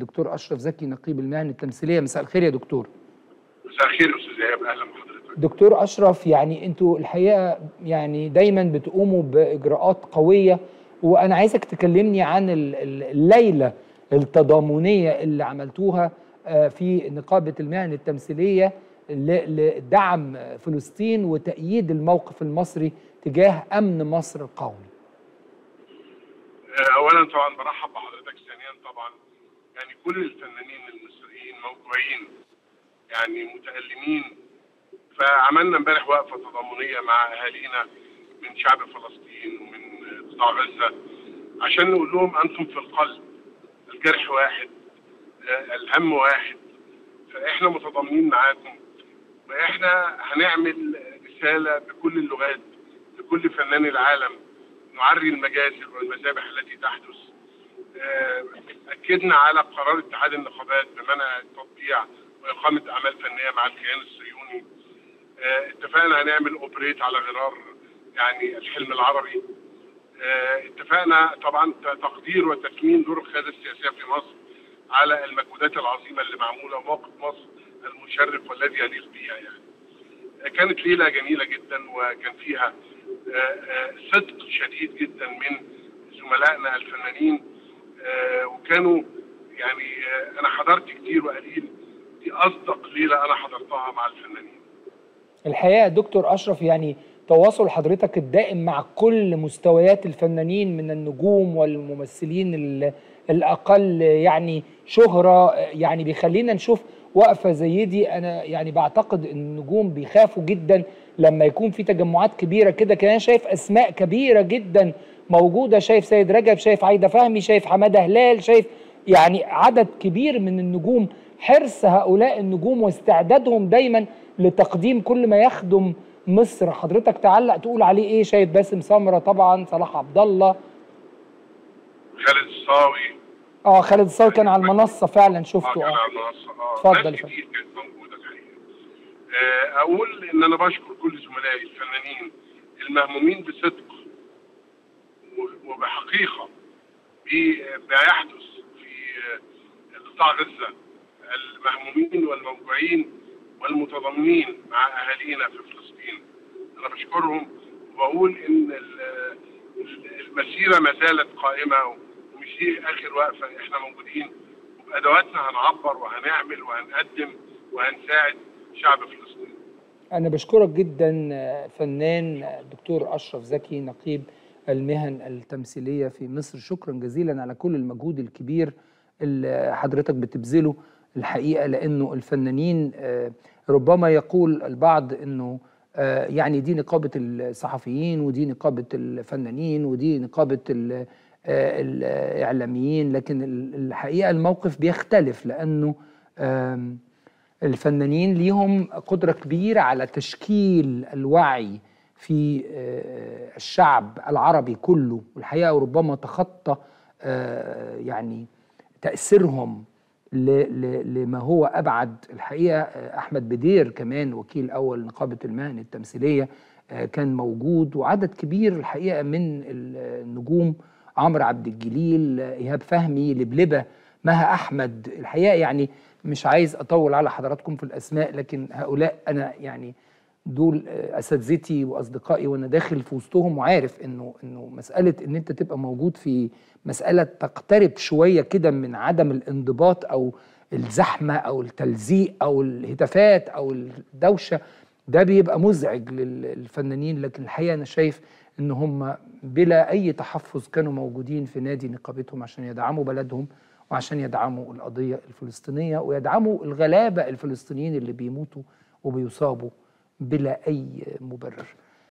دكتور اشرف زكي نقيب المهن التمثيليه مساء الخير يا دكتور مساء الخير يا استاذ ايهاب اهلا بحضرتك دكتور اشرف يعني انتوا الحقيقه يعني دايما بتقوموا باجراءات قويه وانا عايزك تكلمني عن ال- ال- الليله التضامنيه اللي عملتوها آه، في نقابه المهن التمثيليه ل- لدعم فلسطين وتأييد الموقف المصري تجاه امن مصر القومي آه، اولا طبعا برحب بحضرتك ثانيا طبعا يعني كل الفنانين المصريين موجوعين يعني متألمين فعملنا امبارح وقفه تضامنيه مع اهالينا من شعب فلسطين ومن آه، قطاع غزه عشان نقول لهم انتم في القلب الجرح واحد آه، الهم واحد فاحنا متضامنين معاكم واحنا هنعمل رساله بكل اللغات لكل فنان العالم نعري المجازر والمذابح التي تحدث آه، اكدنا على قرار اتحاد النقابات بمنع التطبيع واقامه اعمال فنيه مع الكيان الصهيوني آه، اتفقنا هنعمل اوبريت على غرار يعني الحلم العربي آه، اتفقنا طبعا تقدير وتثمين دور القياده السياسيه في مصر على المجهودات العظيمه اللي معموله وموقف مصر المشرف والذي يليق بها يعني كانت ليله جميله جدا وكان فيها آه، آه، صدق شديد جدا من زملائنا الفنانين آه، وكانوا يعني آه، انا حضرت كتير وقليل دي اصدق ليله انا حضرتها مع الفنانين الحقيقه يا دكتور اشرف يعني تواصل حضرتك الدائم مع كل مستويات الفنانين من النجوم والممثلين ال- الاقل يعني شهره يعني بيخلينا نشوف وقفه زي دي انا يعني بعتقد ان النجوم بيخافوا جدا لما يكون في تجمعات كبيره كده كمان شايف اسماء كبيره جدا موجوده شايف سيد رجب شايف عايده فهمي شايف حماده هلال شايف يعني عدد كبير من النجوم حرص هؤلاء النجوم واستعدادهم دايما لتقديم كل ما يخدم مصر حضرتك تعلق تقول عليه ايه شايف باسم سمره طبعا صلاح عبد الله خالد الصاوي اه خالد الصاوي كان على المنصه فعلا اه شفته كان اه على المنصه اه اتفضل يا ناس فندم. كتير كانت موجوده الحقيقه آه، اقول ان انا بشكر كل زملائي الفنانين المهمومين بصدق و- وبحقيقه بما يحدث في آه، قطاع غزه المهمومين والموجوعين والمتضامنين مع اهالينا في فلسطين انا بشكرهم وبقول ان ال- ال- المسيره ما زالت قائمه ومش دي اخر وقفه احنا موجودين وبادواتنا هنعبر وهنعمل وهنقدم وهنساعد شعب فلسطين انا بشكرك جدا آه، فنان آه، دكتور اشرف زكي نقيب المهن التمثيليه في مصر شكرا جزيلا على كل المجهود الكبير اللي حضرتك بتبذله الحقيقه لانه الفنانين آه، ربما يقول البعض انه آه، يعني دي نقابه الصحفيين ودي نقابه الفنانين ودي نقابه ال- آه، الاعلاميين لكن ال- الحقيقه الموقف بيختلف لانه آم، الفنانين ليهم قدرة كبيرة على تشكيل الوعي في آه، الشعب العربي كله والحقيقة ربما تخطى آه، يعني تأثيرهم ل- ل- لما هو أبعد الحقيقة آه، أحمد بدير كمان وكيل أول نقابة المهن التمثيلية آه، كان موجود وعدد كبير الحقيقة من النجوم عمرو عبد الجليل آه، إيهاب فهمي لبلبة مها أحمد الحقيقة يعني مش عايز أطول على حضراتكم في الأسماء لكن هؤلاء أنا يعني دول آه، اساتذتي واصدقائي وانا داخل في وسطهم وعارف انه انه مساله ان انت تبقى موجود في مساله تقترب شويه كده من عدم الانضباط او الزحمه او التلزيق او الهتافات او الدوشه ده بيبقى مزعج للفنانين لكن الحقيقه انا شايف ان هم بلا اي تحفظ كانوا موجودين في نادي نقابتهم عشان يدعموا بلدهم وعشان يدعموا القضيه الفلسطينيه ويدعموا الغلابه الفلسطينيين اللي بيموتوا وبيصابوا بلا اي مبرر